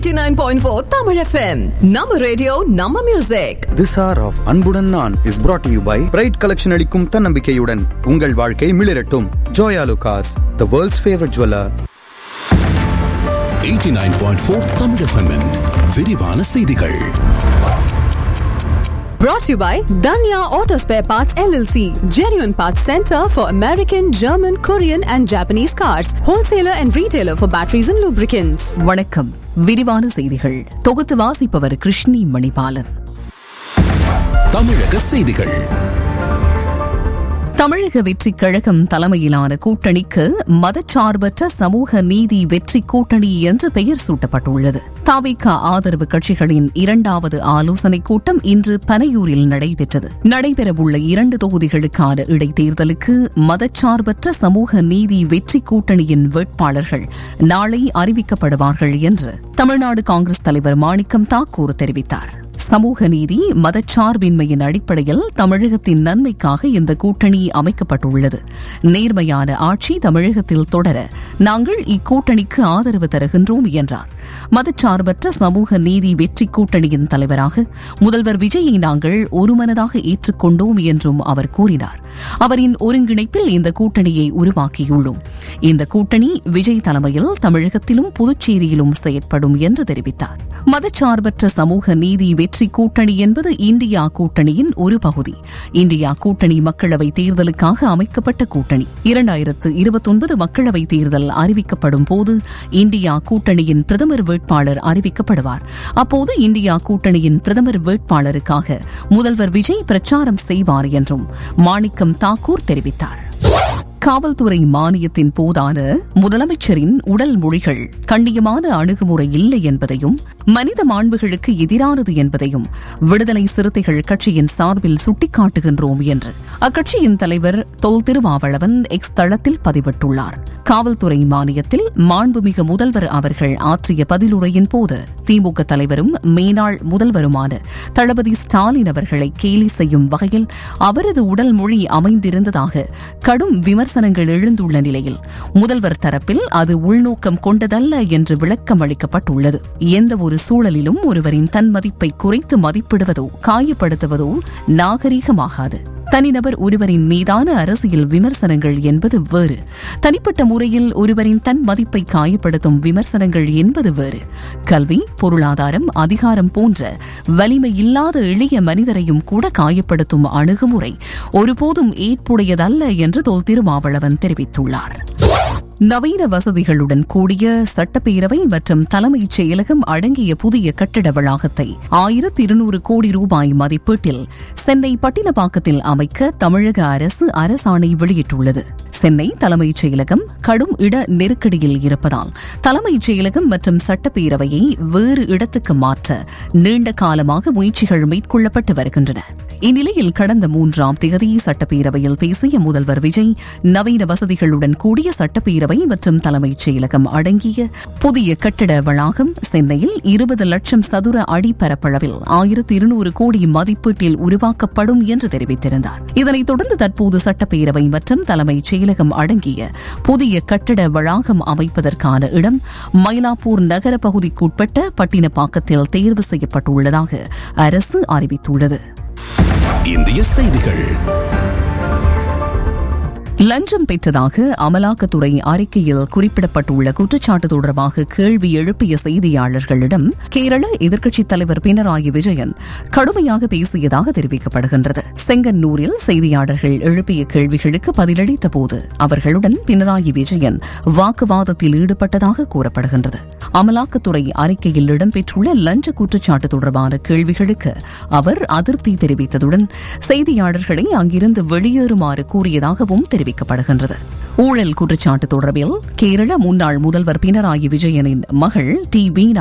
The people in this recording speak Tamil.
89.4 Tamil FM. நம்ம ரேடியோ நம்ம மியூசிக் This hour of அன்புடன் நான் is brought to you by bright collection அளிக்கும் தன்னம்பிக்கையுடன் உங்கள் வாழ்க்கை மிளிரட்டும் Joyalukkas the world's favourite jeweller 89.4 Tamil FM -இன் விரிவான செய்திகள் brought to you by Danya Auto Spare Parts LLC. Genuine Parts Center for American, German, Korean and Japanese cars. Wholesaler and retailer for batteries and lubricants. வணக்கம் விரிவான செய்திகள் தொகுத்து வாசிப்பவர் கிருஷ்ணி மணிபாலன் தமிழக செய்திகள் தமிழக வெற்றிக் கழகம் தலைமையிலான கூட்டணிக்கு மதச்சார்பற்ற சமூக நீதி வெற்றி கூட்டணி என்று பெயர் சூட்டப்பட்டுள்ளது தாவிக ஆதரவு கட்சிகளின் இரண்டாவது ஆலோசனைக் கூட்டம் இன்று பனையூரில் நடைபெற்றது நடைபெறவுள்ள இரண்டு தொகுதிகளுக்கான இடைத்தேர்தலுக்கு மதச்சார்பற்ற சமூக நீதி வெற்றி கூட்டணியின் வேட்பாளர்கள் நாளை அறிவிக்கப்படுவார்கள் என்று தமிழ்நாடு காங்கிரஸ் தலைவர் மாணிக்கம் தாக்கூர் தெரிவித்தார் சமூக நீதி மதச்சார்பின்மையின் அடிப்படையில் தமிழகத்தின் நன்மைக்காக இந்த கூட்டணி அமைக்கப்பட்டுள்ளது நேர்மையான ஆட்சி தமிழகத்தில் தொடர நாங்கள் இக்கூட்டணிக்கு ஆதரவு தருகின்றோம் என்றார் மதச்சார்பற்ற சமூக நீதி வெற்றி கூட்டணியின் தலைவராக முதல்வர் விஜயை நாங்கள் ஒருமனதாக ஏற்றுக்கொண்டோம் என்றும் அவர் கூறினார் அவரின் ஒருங்கிணைப்பில் இந்த கூட்டணியை உருவாக்கியுள்ளோம் இந்த கூட்டணி விஜய் தலைமையில் தமிழகத்திலும் புதுச்சேரியிலும் செயற்படும் என்று தெரிவித்தார் மதச்சார்பற்ற சமூக நீதி வெற்றி கூட்டணி என்பது இந்தியா கூட்டணியின் ஒரு பகுதி இந்தியா கூட்டணி மக்களவை தேர்தலுக்காக அமைக்கப்பட்ட கூட்டணி இரண்டாயிரத்து இருபத்தொன்பது மக்களவை தேர்தல் அறிவிக்கப்படும் போது இந்தியா கூட்டணியின் பிரதமர் வேட்பாளர் அறிவிக்கப்படுவார் அப்போது இந்தியா கூட்டணியின் பிரதமர் வேட்பாளருக்காக முதல்வர் விஜய் பிரச்சாரம் செய்வார் என்றும் மாணிக்கம் தாக்கூர் தெரிவித்தார் காவல்துறை மானியத்தின் போதான முதலமைச்சரின் உடல் மொழிகள் கண்ணியமான அணுகுமுறை இல்லை என்பதையும் மனித மாண்புகளுக்கு எதிரானது என்பதையும் விடுதலை சிறுத்தைகள் கட்சியின் சார்பில் சுட்டிக்காட்டுகின்றோம் என்று அக்கட்சியின் தலைவர் தொல் திருமாவளவன் எக்ஸ் தளத்தில் பதிவிட்டுள்ளார் காவல்துறை மானியத்தில் மாண்புமிகு முதல்வர் அவர்கள் ஆற்றிய பதிலுரையின் போது திமுக தலைவரும் மேனாள் முதல்வருமான தளபதி ஸ்டாலின் அவர்களை கேலி செய்யும் வகையில் அவரது உடல் மொழி அமைந்திருந்ததாக கடும் விமர்சனங்கள் எழுந்துள்ள நிலையில் முதல்வர் தரப்பில் அது உள்நோக்கம் கொண்டதல்ல என்று விளக்கம் அளிக்கப்பட்டுள்ளது எந்த ஒரு சூழலிலும் ஒருவரின் தன்மதிப்பை குறைத்து மதிப்பிடுவதோ காயப்படுத்துவதோ நாகரீகமாகாது தனிநபர் ஒருவரின் மீதான அரசியல் விமர்சனங்கள் என்பது வேறு தனிப்பட்ட முறையில் ஒருவரின் தன் மதிப்பை காயப்படுத்தும் விமர்சனங்கள் என்பது வேறு கல்வி பொருளாதாரம் அதிகாரம் போன்ற வலிமை இல்லாத எளிய மனிதரையும் கூட காயப்படுத்தும் அணுகுமுறை ஒருபோதும் ஏற்புடையதல்ல என்று தொல் திருமாவளவன் தெரிவித்துள்ளார் நவீன வசதிகளுடன் கூடிய சட்டப்பேரவை மற்றும் தலைமைச் செயலகம் அடங்கிய புதிய கட்டிட வளாகத்தை ஆயிரத்தி இருநூறு கோடி ரூபாய் மதிப்பீட்டில் சென்னை பட்டினப்பாக்கத்தில் அமைக்க தமிழக அரசு அரசாணை வெளியிட்டுள்ளது சென்னை தலைமைச் செயலகம் கடும் இட நெருக்கடியில் இருப்பதால் தலைமைச் செயலகம் மற்றும் சட்டப்பேரவையை வேறு இடத்துக்கு மாற்ற நீண்ட காலமாக முயற்சிகள் மேற்கொள்ளப்பட்டு வருகின்றன இந்நிலையில் கடந்த மூன்றாம் தேதி சட்டப்பேரவையில் பேசிய முதல்வர் விஜய் நவீன வசதிகளுடன் கூடிய சட்டப்பேரவை மற்றும் தலைமைச் செயலகம் அடங்கிய புதிய கட்டிட வளாகம் சென்னையில் இருபது லட்சம் சதுர அடி பரப்பளவில் ஆயிரத்தி இருநூறு கோடி மதிப்பீட்டில் உருவாக்கப்படும் என்று தெரிவித்திருந்தார் இதனைத் தொடர்ந்து தற்போது சட்டப்பேரவை மற்றும் தலைமைச் செயலகம் அடங்கிய புதிய கட்டிட வளாகம் அமைப்பதற்கான இடம் மயிலாப்பூர் நகர பகுதிக்குட்பட்ட பட்டினப்பாக்கத்தில் தேர்வு செய்யப்பட்டுள்ளதாக அரசு அறிவித்துள்ளது இந்திய செய்திகள் லஞ்சம் பெற்றதாக அமலாக்கத்துறை அறிக்கையில் குறிப்பிடப்பட்டுள்ள குற்றச்சாட்டு தொடர்பாக கேள்வி எழுப்பிய செய்தியாளர்களிடம் கேரள எதிர்க்கட்சித் தலைவர் பினராயி விஜயன் கடுமையாக பேசியதாக தெரிவிக்கப்படுகின்றது செங்கன்னூரில் செய்தியாளர்கள் எழுப்பிய கேள்விகளுக்கு பதிலளித்த போது அவர்களுடன் பினராயி விஜயன் வாக்குவாதத்தில் ஈடுபட்டதாக கூறப்படுகின்றது அமலாக்கத்துறை அறிக்கையில் இடம்பெற்றுள்ள லஞ்ச குற்றச்சாட்டு தொடர்பான கேள்விகளுக்கு அவர் அதிருப்தி தெரிவித்ததுடன் செய்தியாளர்களை அங்கிருந்து வெளியேறுமாறு கூறியதாகவும் தெரிவிக்கப்படுகின்றது ஊழல் குற்றச்சாட்டு தொடர்பில் கேரள முன்னாள் முதல்வர் பினராயி விஜயனின் மகள் டி வீணா